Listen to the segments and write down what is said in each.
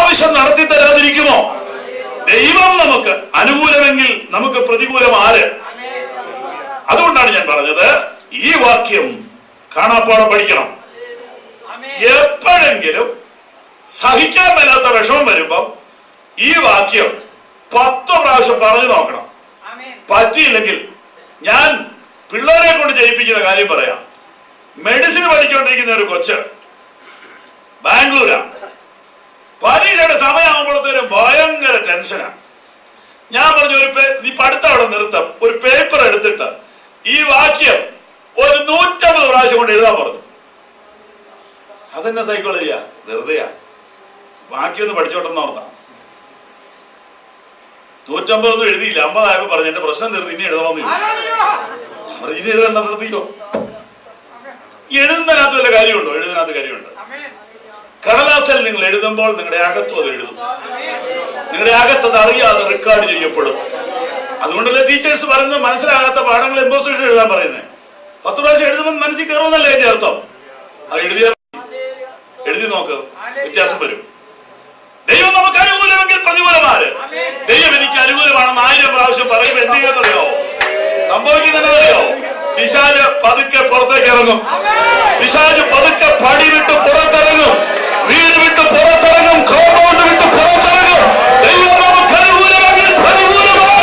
ആവശ്യം നടത്തി തരാതിരിക്കുമോ ദൈവം നമുക്ക് അനുകൂലമെങ്കിൽ നമുക്ക് പ്രതികൂലം ആര് അതുകൊണ്ടാണ് ഞാൻ പറഞ്ഞത് ഈ വാക്യം കാണാപ്പാടം പഠിക്കണം എപ്പോഴെങ്കിലും സഹിക്കാൻ മേലാത്ത വിഷമം വരുമ്പം ഈ വാക്യം പത്ത് പ്രാവശ്യം പറഞ്ഞു നോക്കണം പറ്റിയില്ലെങ്കിൽ ഞാൻ പിള്ളേരെ കൊണ്ട് ജയിപ്പിക്കുന്ന കാര്യം പറയാം മെഡിസിൻ പഠിച്ചുകൊണ്ടിരിക്കുന്ന ഒരു കൊച്ച് ബാംഗ്ലൂരാ പരീക്ഷയുടെ സമയമാകുമ്പോഴത്തേനും ഭയങ്കര ടെൻഷനാ ഞാൻ പറഞ്ഞു ഒരു പേ- നീ പഠിത്തം അവിടെ നിർത്തം ഒരു പേപ്പർ എടുത്തിട്ട് ഈ വാക്യം ഒരു നൂറ്റമ്പത് പ്രാവശ്യം കൊണ്ട് എഴുതാൻ പറഞ്ഞു അതെന്നെ സൈക്കോളജിയാ വെറുതെയാ വാക്യം ഒന്ന് പഠിച്ചോട്ടെന്ന് ഓർത്താ നൂറ്റമ്പതൊന്നും എഴുതിയില്ല അമ്പതായപ്പോ പറഞ്ഞു എന്റെ പ്രശ്നം തീർന്നു ഇനി എഴുതണമെന്ന് ചോദിച്ചു. പറഞ്ഞു, ഇനി എഴുതണ്ട നിർത്തിക്കോ എഴുതുന്നതിനകത്ത് വല്ല കാര്യമുണ്ടോ എഴുതുന്നതിനകത്ത് കാര്യമുണ്ട് കടലാസിൽ നിങ്ങൾ എഴുതുമ്പോൾ നിങ്ങളുടെ അകത്തും അത് എഴുതും നിങ്ങളുടെ അകത്ത് അത് അറിയാതെ റെക്കോർഡ് ചെയ്യപ്പെടും അതുകൊണ്ടല്ലേ ടീച്ചേഴ്സ് പറയുന്നത് മനസ്സിലാകാത്ത പാഠങ്ങൾ എംബോസിഷൻ എഴുതാൻ പറയുന്നത് പത്ത് പ്രാവശ്യം എഴുതുമ്പോൾ മനസ്സിൽ കയറുമെന്നല്ലേ എന്റെ അർത്ഥം അത് എഴുതിയ എഴുതി നോക്ക് വ്യത്യാസം വരും ദൈവം നമുക്ക് അനുകൂലമെങ്കിൽ പ്രതികൂലമാര് ദൈവം എനിക്ക് അനുകൂലമാണെന്ന് ആയിരം പ്രാവശ്യം പറയുമ്പോൾ എന്ത് ചെയ്യുന്നറിയോ സംഭവിക്കുന്നറിയോ പിശാജ് പതുക്കെ പുറത്തേക്ക് ഇറങ്ങും പിശാജ് പതുക്കെ പടി വിട്ട് പുറത്തിറങ്ങും വീട് വിട്ട് പുറത്തിറങ്ങും കോമ്പൗണ്ട് വിട്ട് പുറത്തിറങ്ങും ദൈവം നമുക്ക് അനുകൂലമെങ്കിൽ പ്രതികൂലമാണ്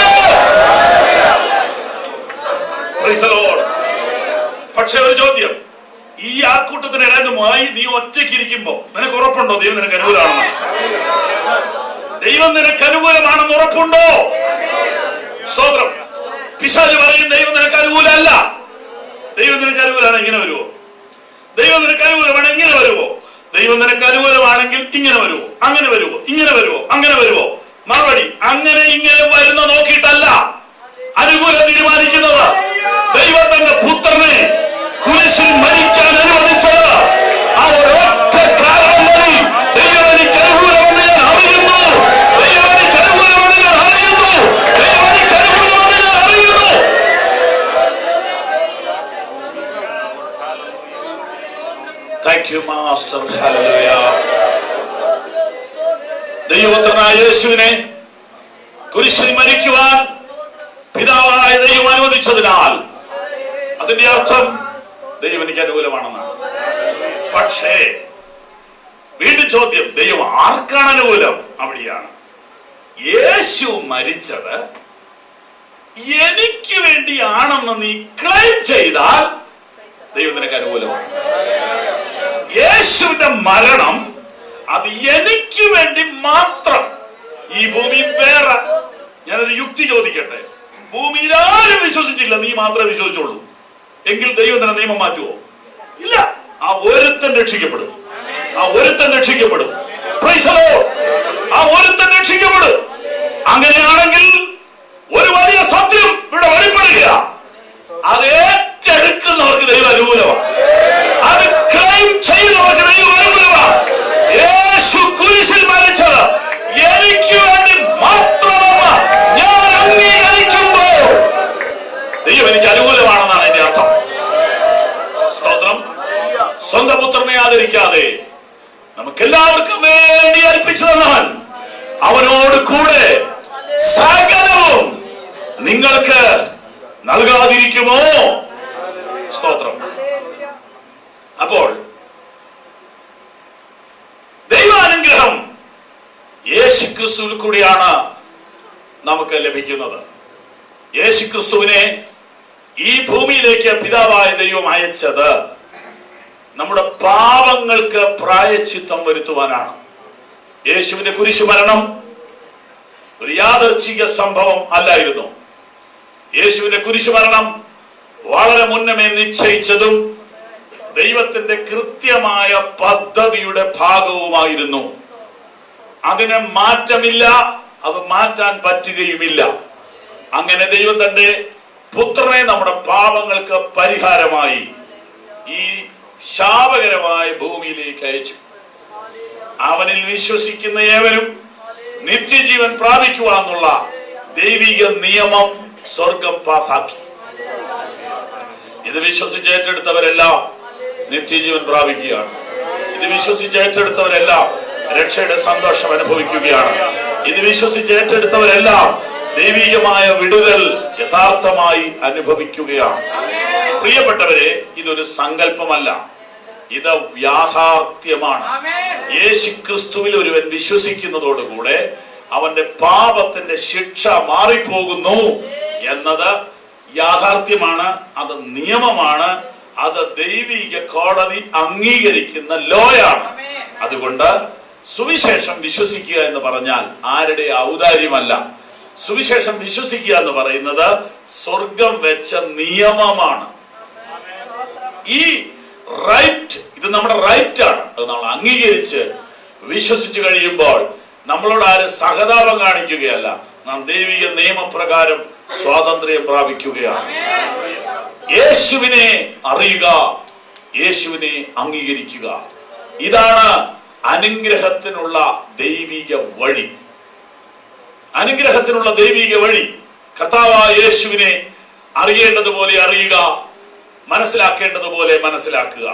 Praise the Lord. പക്ഷെ ഒരു ചോദ്യം ഈ ആൾക്കൂട്ടത്തിനിടന്നുമായി നീ ഒറ്റയ്ക്കിരിക്കുമ്പോ നിനക്ക് ഉറപ്പുണ്ടോ ദൈവം നിനക്ക് അനുകൂലമാണെന്ന് ദൈവം നിനക്ക് അനുകൂലമാണെന്ന് ഉറപ്പുണ്ടോ സ്തോത്രം പിശാജ് പറയും ദൈവം നിനക്ക് അനുകൂലമല്ല ദൈവം നിനക്ക് അനുകൂലമാണ് ഇങ്ങനെ വരുമോ ദൈവം നിനക്ക് അനുകൂലമാണ് ഇങ്ങനെ വരുമോ ദൈവം നിനക്ക് അനുകൂലമാണെങ്കിൽ ഇങ്ങനെ വരുമോ അങ്ങനെ വരുമോ ഇങ്ങനെ വരുമോ അങ്ങനെ വരുമോ മറുപടി അങ്ങനെ ഇങ്ങനെ വരുന്ന നോക്കിയിട്ടല്ല അനുകൂലം തീരുമാനിക്കുന്നത് ദൈവം തന്റെ പുത്രനെ കുരിശിൽ മരിക്കാൻ അനുവദിച്ചത് ആ ഒരൊറ്റ കാരണം മതി ദൈവം എനിക്ക് അനുകൂലമെന്ന് ഞാൻ അറിയുന്നു ദൈവം എനിക്ക് അനുകൂലമെന്ന് ഞാൻ അറിയുന്നു ദൈവം എനിക്ക് അനുകൂലമെന്ന് ഞാൻ അറിയുന്നു താങ്ക് യു മാസ്റ്റർ ഹല്ലേലൂയ ദൈവപുത്രനായ യേശുവിനെ കുരിശിൽ മരിക്കുവാൻ പിതാവായ ദൈവം അനുവദിച്ചതിനാൽ അതിന്റെ അർത്ഥം ദൈവം എനിക്ക് അനുകൂലമാണെന്നാണ് പക്ഷേ വീണ്ടും ചോദ്യം ദൈവം ആർക്കാണ് അനുകൂലം അവിടെയാണ് യേശു മരിച്ചത് എനിക്ക് വേണ്ടിയാണെന്ന് നീ ക്ലെയിം ചെയ്താൽ ദൈവം നിനക്ക് അനുകൂലമാണ് യേശുവിന്റെ മരണം അത് എനിക്ക് വേണ്ടി മാത്രം ഈ ഭൂമി വേറെ ഞാനൊരു യുക്തി ചോദിക്കട്ടെ ഭൂമിയിൽ ആരും വിശ്വസിച്ചില്ല നീ മാത്രമേ വിശ്വസിച്ചുള്ളൂ എങ്കിൽ ദൈവം തന്നെ നിയമം മാറ്റുമോ ഇല്ല ആ ഒരുത്തൻ രക്ഷിക്കപ്പെടും ആ ഒരുത്തൻ രക്ഷിക്കപ്പെടും Praise the Lord. ആ ഒരുത്തൻ രക്ഷിക്കപ്പെടും അങ്ങനെയാണെങ്കിൽ ഒരു വലിയ സത്യം ഇവിടെ വെളിപ്പെടുക അത് ഏറ്റെടുക്കുന്നവർക്ക് ദൈവം അനുകൂലമാണ് അത് ക്ലെയിം ചെയ്യുന്നവർക്ക് ദൈവം അനുകൂലമാണ് യേശു കുരിശിൽ മരിച്ചത് എനിക്ക് വേണ്ടി മാത്രമെന്ന് ഞാൻ അംഗീകരിക്കുമ്പോൾ ദൈവം എനിക്ക് അനുകൂലമാണെന്നാണ് എന്റെ അർത്ഥം സ്തോത്രം സ്വന്തം പുത്രനെ ആദരിക്കാതെ നമുക്കെല്ലാവർക്കും വേണ്ടി അർപ്പിച്ചു തന്നവൻ അവനോട് കൂടെ സകലവും നിങ്ങൾക്ക് നൽകാതിരിക്കുമോ സ്തോത്രം അപ്പോൾ ദൈവാനുഗ്രഹം യേശുക്രിസ്തുവിൽ കൂടിയാണ് നമുക്ക് ലഭിക്കുന്നത് യേശുക്രിസ്തുവിനെ ഈ ഭൂമിയിലേക്ക് പിതാവായ ദൈവം അയച്ചത് നമ്മുടെ പാപങ്ങൾക്ക് പ്രായച്ചിത്തം വരുത്തുവാനാണ് യേശുവിന്റെ കുരിശുമരണം ഒരു യാദർച്ഛിക സംഭവം അല്ലായിരുന്നു യേശുവിന്റെ കുരിശുമരണം വളരെ മുന്നമേ നിശ്ചയിച്ചതും ദൈവത്തിന്റെ കൃത്യമായ പദ്ധതിയുടെ ഭാഗവുമായിരുന്നു അതിന് മാറ്റമില്ല അത് മാറ്റാൻ പറ്റുകയുമില്ല അങ്ങനെ ദൈവം തന്റെ പുത്രനെ നമ്മുടെ പാപങ്ങൾക്ക് പരിഹാരമായി ഈ ശാപകരമായ ഭൂമിയിലേക്ക് അയച്ചു അവനിൽ വിശ്വസിക്കുന്ന ഏവരും നിത്യജീവൻ പ്രാപിക്കുവാന്നുള്ള ദൈവിക നിയമം സ്വർഗം പാസാക്കി ഇത് വിശ്വസിച്ച് ഏറ്റെടുത്തവരെല്ലാം നിത്യജീവൻ പ്രാപിക്കുകയാണ് ഇത് വിശ്വസിച്ച് ഏറ്റെടുത്തവരെല്ലാം രക്ഷയുടെ സന്തോഷം അനുഭവിക്കുകയാണ് ഇത് വിശ്വസിച്ച് ഏറ്റെടുത്തവരെല്ലാം ദൈവികമായ വിടുതൽ യഥാർത്ഥമായി അനുഭവിക്കുകയാണ് പ്രിയപ്പെട്ടവരെ ഇതൊരു സങ്കല്പമല്ല ഇത് യാഥാർത്ഥ്യമാണ് യേശു ക്രിസ്തുവിൽ ഒരുവൻ വിശ്വസിക്കുന്നതോടുകൂടെ അവന്റെ പാപത്തിന്റെ ശിക്ഷ മാറിപ്പോകുന്നു എന്നത് യാഥാർത്ഥ്യമാണ് അത് നിയമമാണ് അത് ദൈവിക കോടതി അംഗീകരിക്കുന്ന ലോയാണ് അതുകൊണ്ട് സുവിശേഷം വിശ്വസിക്കുക എന്ന് പറഞ്ഞാൽ ആരുടെ ഔദാര്യമല്ല സുവിശേഷം വിശ്വസിക്കുക എന്ന് പറയുന്നത് സ്വർഗം വെച്ച നിയമമാണ് ഈ റൈറ്റ് ഇത് നമ്മുടെ റൈറ്റ് ആണ് അത് നമ്മൾ അംഗീകരിച്ച് വിശ്വസിച്ച് കഴിയുമ്പോൾ നമ്മളോട് ആരും സഹതാപം കാണിക്കുകയല്ല നാം ദൈവിക നിയമപ്രകാരം സ്വാതന്ത്ര്യം പ്രാപിക്കുകയാണ് യേശുവിനെ അറിയുക യേശുവിനെ അംഗീകരിക്കുക ഇതാണ് അനുഗ്രഹത്തിനുള്ള ദൈവിക വഴി അനുഗ്രഹത്തിനുള്ള ദൈവിക വഴി കർത്താവായ യേശുവിനെ അറിയേണ്ടതുപോലെ അറിയുക മനസ്സിലാക്കേണ്ടതുപോലെ മനസ്സിലാക്കുക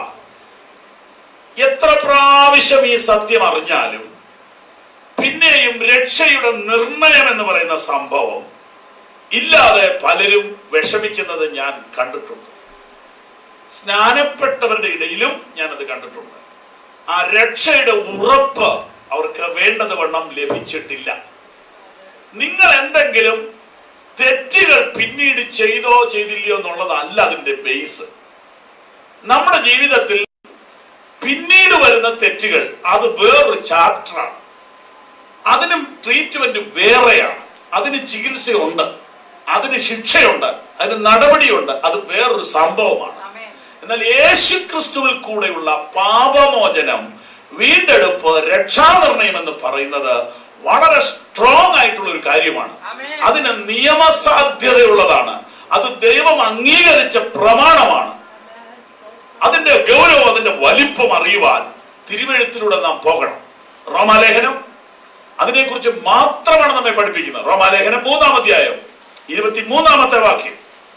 എത്ര പ്രാവശ്യം ഈ സത്യം അറിഞ്ഞാലും പിന്നെയും രക്ഷയുടെ നിർണയം എന്ന് പറയുന്ന സംഭവം ഇല്ലാതെ പലരും വിഷമിക്കുന്നത് ഞാൻ കണ്ടിട്ടുണ്ട് സ്നാനപ്പെട്ടവരുടെ ഇടയിലും ഞാനത് കണ്ടിട്ടുണ്ട് ആ രക്ഷയുടെ ഉറപ്പ് അവർക്ക് വേണ്ടത് വണ്ണം ലഭിച്ചിട്ടില്ല നിങ്ങൾ എന്തെങ്കിലും തെറ്റുകൾ പിന്നീട് ചെയ്തോ ചെയ്തില്ലയോ എന്നുള്ളതല്ല അതിന്റെ ബേസ് നമ്മുടെ ജീവിതത്തിൽ പിന്നീട് വരുന്ന തെറ്റുകൾ അത് വേറൊരു ചാപ്റ്ററാണ് അതിനും ട്രീറ്റ്മെന്റ് വേറെയാണ് അതിന് ചികിത്സയുണ്ട് അതിന് ശിക്ഷയുണ്ട് അതിന് നടപടിയുണ്ട് അത് വേറൊരു സംഭവമാണ് എന്നാൽ യേശു ക്രിസ്തുവിൽ കൂടെയുള്ള പാപമോചനം വീണ്ടെടുപ്പ് രക്ഷാനിർണയം എന്ന് പറയുന്നത് വളരെ സ്ട്രോങ് ആയിട്ടുള്ള ഒരു കാര്യമാണ് അതിന് നിയമസാധ്യതയുള്ളതാണ് അത് ദൈവം അംഗീകരിച്ച പ്രമാണമാണ് അതിന്റെ ഗൗരവം അതിന്റെ വലിപ്പം അറിയുവാൻ തിരുവെഴുത്തിലൂടെ നാം പോകണം റോമാലേഖനം അതിനെക്കുറിച്ച് മാത്രമാണ് നമ്മെ പഠിപ്പിക്കുന്നത് റോമാലേഖനം മൂന്നാം അധ്യായം ഇരുപത്തിമൂന്നാമത്തെ വാക്യം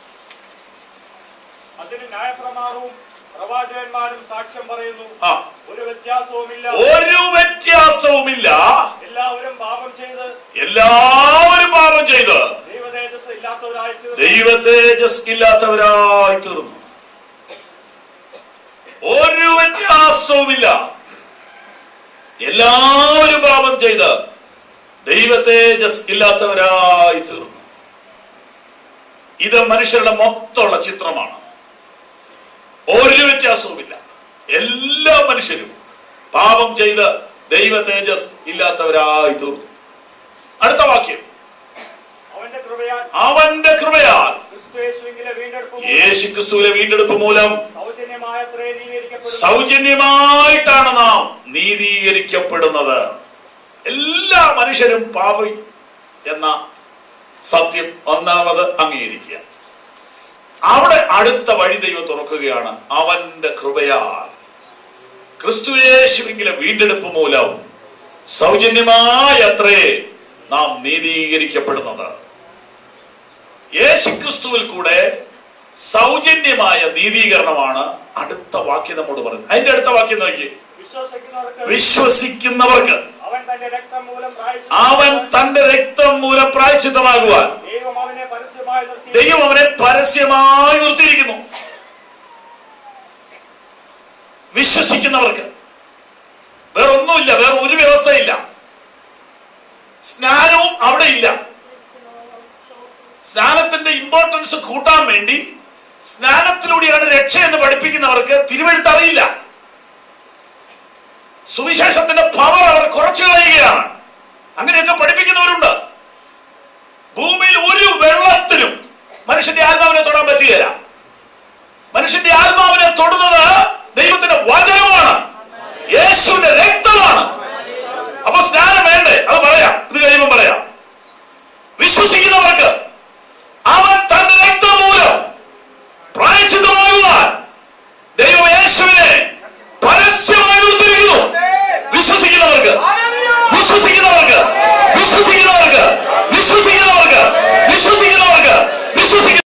അതിന് ന്യായപ്രമാണവും പ്രവാചകന്മാരും സാക്ഷ്യം പറയുന്നു ആ ഒരു വ്യത്യാസവുമില്ല ഒരു വ്യത്യാസവുമില്ല എല്ലാവരും പാപം ചെയ്ത് എല്ലാവരും പാപം ചെയ്ത് ദൈവതേജസ് ഇല്ലാത്തവരായി തീർന്നു. ദൈവതേജസ് ഇല്ലാത്തവരായി തീർന്നു ഒരു വ്യത്യാസവുമില്ല എല്ലാവരും പാപം ചെയ്ത് ദൈവതേജസ് ഇല്ലാത്തവരായി തീർന്നു ഇത് മനുഷ്യരുടെ മൊത്തമുള്ള ചിത്രമാണ് ഒരു വ്യത്യാസവുമില്ല എല്ലാ മനുഷ്യരും പാപം ചെയ്ത് ദൈവ തേജസ് ഇല്ലാത്തവരായി തീർന്നു അടുത്ത വാക്യം അവന്റെ കൃപയാൽ അവന്റെ കൃപയാൽ ക്രിസ്തുയേശുവിലെ വീണ്ടെടുപ്പ് മൂലം യേശു ക്രിസ്തുവിലെ വീണ്ടെടുപ്പ് മൂലം സൗജന്യമായ അത്രേ നീതീകരിക്കപ്പെടുന്നു സൗജന്യമായിട്ടാണ് നാം നീതീകരിക്കപ്പെടുന്നത് എല്ലാ മനുഷ്യരും പാപി എന്ന സത്യം ഒന്നാമത് അംഗീകരിക്കുക അവിടെ അടുത്ത വഴി ദൈവം തുറക്കുകയാണ് അവന്റെ കൃപയാൽ ക്രിസ്തുയേശുവിലെ വീണ്ടെടുപ്പ് മൂലം സൗജന്യമായ അത്രേ നാം നീതീകരിക്കപ്പെടുന്നത് യേശു ക്രിസ്തുവിൽ കൂടെ സൗജന്യമായ നീതീകരണമാണ് അടുത്ത വാക്യം നമ്മോട് പറയുന്നത് അതിന്റെ അടുത്ത വാക്യം നോക്കി വിശ്വസിക്കുന്നവർക്ക് വിശ്വസിക്കുന്നവർക്ക് അവൻ തന്റെ രക്തം മൂലം അവൻ പ്രായച്ചിത്തം തന്റെ രക്തം മൂലം പ്രായച്ചിത്തമാകുവാൻ ദൈവം അവനെ പരസ്യമായി നിർത്തി ദൈവം അവനെ പരസ്യമായി നിർത്തിയിരിക്കുന്നു വിശ്വസിക്കുന്നവർക്ക് വേറെ ഒന്നുമില്ല വേറെ ഒരു വ്യവസ്ഥയില്ല സ്നാനവും അവിടെ ഇല്ല സ്നാനത്തിന്റെ ഇമ്പോർട്ടൻസ് കൂട്ടാൻ വേണ്ടി സ്നാനത്തിലൂടെയാണ് രക്ഷ എന്ന് പഠിപ്പിക്കുന്നവർക്ക് തിരുവഴുത്ത് അറിയില്ല സുവിശേഷത്തിന്റെ പവർ അവർ കുറച്ചു കളയുകയാണ് അങ്ങനെയൊക്കെ പഠിപ്പിക്കുന്നവരുണ്ട് ഭൂമിയിൽ ഒരു വെള്ളത്തിനും മനുഷ്യന്റെ ആത്മാവിനെ തൊടാൻ പറ്റുകയില്ല മനുഷ്യന്റെ ആത്മാവിനെ തൊടുന്നത്